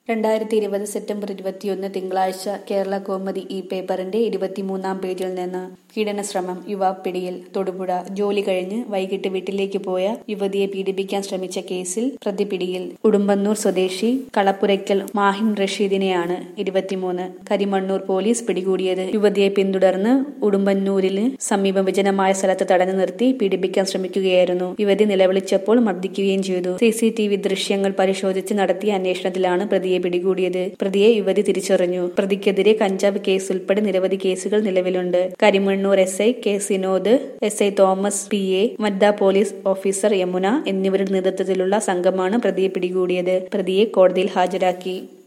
രണ്ടായിരത്തി ഇരുപത് സെപ്റ്റംബർ ഇരുപത്തിയൊന്ന് തിങ്കളാഴ്ച കേരള കോമതി ഈ പേപ്പറിന്റെ ഇരുപത്തിമൂന്നാം പേജിൽ നിന്ന് പീഡനശ്രമം യുവാവ് പിടിയിൽ തൊടുപുഴ ജോലി കഴിഞ്ഞ് വൈകിട്ട് വീട്ടിലേക്ക് പോയ യുവതിയെ പീഡിപ്പിക്കാൻ ശ്രമിച്ച കേസിൽ പ്രതി പിടിയിൽ ഉടുമ്പന്നൂർ സ്വദേശി കളപ്പുരയ്ക്കൽ മാഹിൻ റഷീദിനെയാണ് ഇരുപത്തിമൂന്ന് കരിമണ്ണൂർ പോലീസ് പിടികൂടിയത് യുവതിയെ പിന്തുടർന്ന് ഉടുമ്പന്നൂരിന് സമീപം വിജനമായ സ്ഥലത്ത് തടഞ്ഞു നിർത്തി പീഡിപ്പിക്കാൻ ശ്രമിക്കുകയായിരുന്നു യുവതി നിലവിളിച്ചപ്പോൾ മർദ്ദിക്കുകയും ചെയ്തു സി സി ടി വി ദൃശ്യങ്ങൾ പരിശോധിച്ച് നടത്തിയ അന്വേഷണത്തിലാണ് പ്രതിയെ പിടികൂടിയത് പ്രതിയെ യുവതി തിരിച്ചറിഞ്ഞു പ്രതിക്കെതിരെ കഞ്ചാവ് കേസ് ഉൾപ്പെടെ നിരവധി കേസുകൾ നിലവിലുണ്ട് Karimannoor S I K Sinod S I Thomas P A വനിതാ പോലീസ് ഓഫീസർ യമുന എന്നിവരുടെ നേതൃത്വത്തിലുള്ള സംഘമാണ് പ്രതിയെ പിടികൂടിയത് പ്രതിയെ കോടതിയിൽ ഹാജരാക്കി